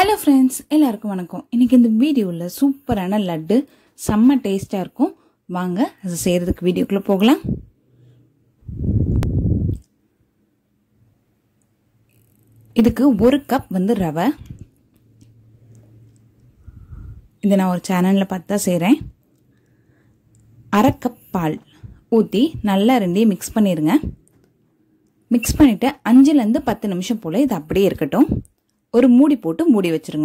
hello friends எல்லாருக்கும் வணக்கம் இன்னைக்கு இந்த வீடியோவில் சூப்பரான லட்டு செம்ம டேஸ்ட்டாக இருக்கும் வாங்க அது செய்கிறதுக்கு வீடியோக்குள்ளே போகலாம் இதுக்கு ஒரு கப் வந்து ரவை இதை நான் ஒரு சேனலில் பார்த்து தான் செய்கிறேன் அரை கப் பால் ஊற்றி நல்லா ரெண்டையும் மிக்ஸ் பண்ணிடுங்க மிக்ஸ் பண்ணிவிட்டு அஞ்சுலேருந்து பத்து நிமிஷம் போல் இது அப்படியே இருக்கட்டும் ஒரு மூடி போட்டு மூடி வச்சுருங்க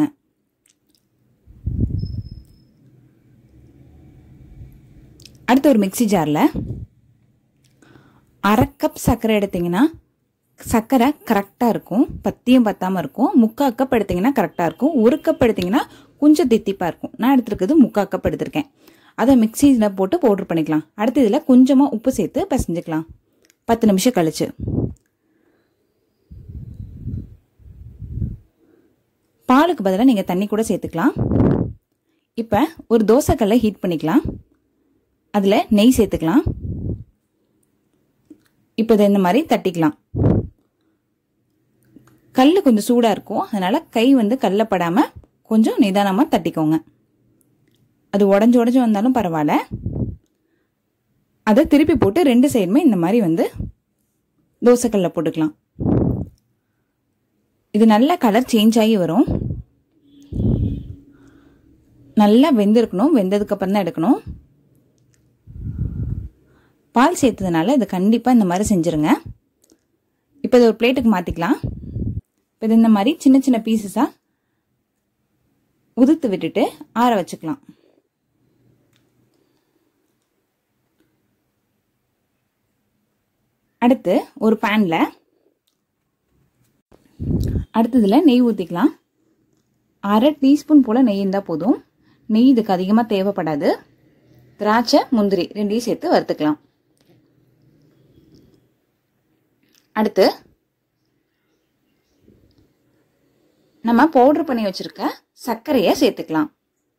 அடுத்து ஒரு மிக்சி ஜாரில் அரை கப் சர்க்கரை எடுத்திங்கன்னா சர்க்கரை கரெக்டாக இருக்கும் பத்தியும் பத்தாமல் இருக்கும் முக்கால் கப் எடுத்திங்கன்னா கரெக்டாக இருக்கும் ஒரு கப் எடுத்திங்கன்னா கொஞ்சம் தித்திப்பாக இருக்கும் நான் எடுத்துருக்கிறது முக்கால் கப் எடுத்திருக்கேன் அதை மிக்சியில் போட்டு பவுட்ரு பண்ணிக்கலாம் அடுத்து இதில் கொஞ்சமாக உப்பு சேர்த்து பிசைஞ்சுக்கலாம் பத்து நிமிஷம் கழிச்சு பாலுக்கு பதிலாக நீங்கள் தண்ணி கூட சேர்த்துக்கலாம் இப்போ ஒரு தோசைக்கல்லை ஹீட் பண்ணிக்கலாம் அதில் நெய் சேர்த்துக்கலாம் இப்போ இதை இந்த மாதிரி தட்டிக்கலாம் கல் கொஞ்சம் சூடாக இருக்கும் அதனால் கை வந்து கல்லப்படாமல் கொஞ்சம் நிதானமாக தட்டிக்கோங்க அது உடஞ்சி உடஞ்சி வந்தாலும் பரவாயில்ல அதை திருப்பி போட்டு ரெண்டு சைடுமே இந்த மாதிரி வந்து தோசைக்கல்ல போட்டுக்கலாம் இது நல்ல கலர் சேஞ்ச் ஆகி வரும் நல்லா வெந்திருக்கணும் வெந்ததுக்கு அப்புறம் தான் எடுக்கணும் பால் சேர்த்ததுனால இது கண்டிப்பாக இந்த மாதிரி செஞ்சுருங்க இப்போ இது ஒரு பிளேட்டுக்கு மாற்றிக்கலாம் இப்போ இது இந்த மாதிரி சின்ன சின்ன பீசஸாக உதுத்து விட்டுட்டு ஆற வச்சுக்கலாம் அடுத்து ஒரு பேனில் அடுத்ததில் நெய் ஊற்றிக்கலாம் அரை டீஸ்பூன் போல் நெய் இருந்தால் போதும் நெய் இதுக்கு அதிகமாக தேவைப்படாது திராட்சை முந்திரி ரெண்டையும் சேர்த்து வறுத்துக்கலாம் அடுத்து நம்ம பவுடர் பண்ணி வச்சிருக்க சர்க்கரையை சேர்த்துக்கலாம்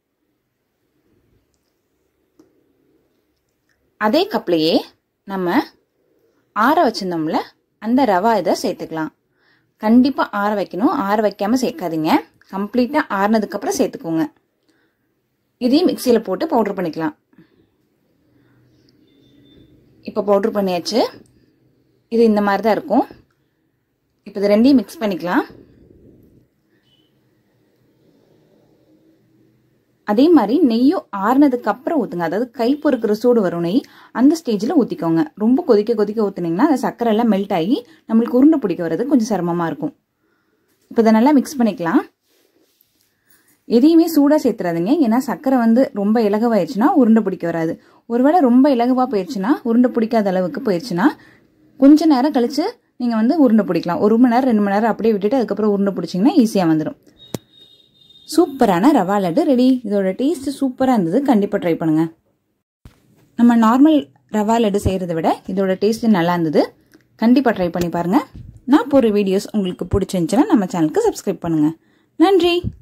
அதே கப்லையே நம்ம ஆற வச்சிருந்தோம்ல அந்த ரவா இதை சேர்த்துக்கலாம் கண்டிப்பாக ஆற வைக்கணும் ஆற வைக்காம சேர்க்காதீங்க கம்ப்ளீட்டாக ஆறுனதுக்கப்புறம் சேர்த்துக்கோங்க இதையும் மிக்சியில் போட்டு பவுட்ரு பண்ணிக்கலாம் இப்போ பவுட்ரு பண்ணியாச்சு இது இந்த மாதிரி தான் இருக்கும் இப்போ இது ரெண்டையும் மிக்ஸ் பண்ணிக்கலாம் அதே மாதிரி நெய்யும் ஆறுனதுக்கு அப்புறம் ஊற்றுங்க அதாவது கை பொறுக்கிற சூடு வரும் நெய் அந்த ஸ்டேஜில் ஊற்றிக்கோங்க ரொம்ப கொதிக்க கொதிக்க ஊற்றுனீங்கன்னா அந்த சர்க்கரை எல்லாம் மெல்ட் ஆகி நம்மளுக்கு உருண்டை பிடிக்க வர்றது கொஞ்சம் சிரமமாக இருக்கும் இப்போ இதை நல்லா மிக்ஸ் பண்ணிக்கலாம் எதையுமே சூடாக சேர்த்துறாதீங்க ஏன்னா சர்க்கரை வந்து ரொம்ப இலகுவாயிடுச்சுன்னா உருண்டை பிடிக்க வராது ஒருவேளை ரொம்ப இலகுவாக போயிடுச்சுன்னா உருண்டை பிடிக்காத அளவுக்கு போயிடுச்சுன்னா கொஞ்ச நேரம் கழிச்சு நீங்கள் வந்து உருண்டை பிடிக்கலாம் ஒரு மணி நேரம் ரெண்டு மணி நேரம் அப்படியே விட்டுட்டு அதுக்கப்புறம் உருண்டை பிடிச்சிங்கன்னா ஈஸியாக வந்துடும் சூப்பரான ரவா லட்டு ரெடி இதோட டேஸ்ட் சூப்பராக இருந்தது கண்டிப்பாக ட்ரை பண்ணுங்க நம்ம நார்மல் ரவா லட்டு செய்கிறத விட இதோட டேஸ்ட் நல்லா இருந்தது கண்டிப்பாக ட்ரை பண்ணி பாருங்கள் நான் போகிற வீடியோஸ் உங்களுக்கு பிடிச்சிருந்துச்சுன்னா நம்ம சேனலுக்கு சப்ஸ்கிரைப் பண்ணுங்கள் நன்றி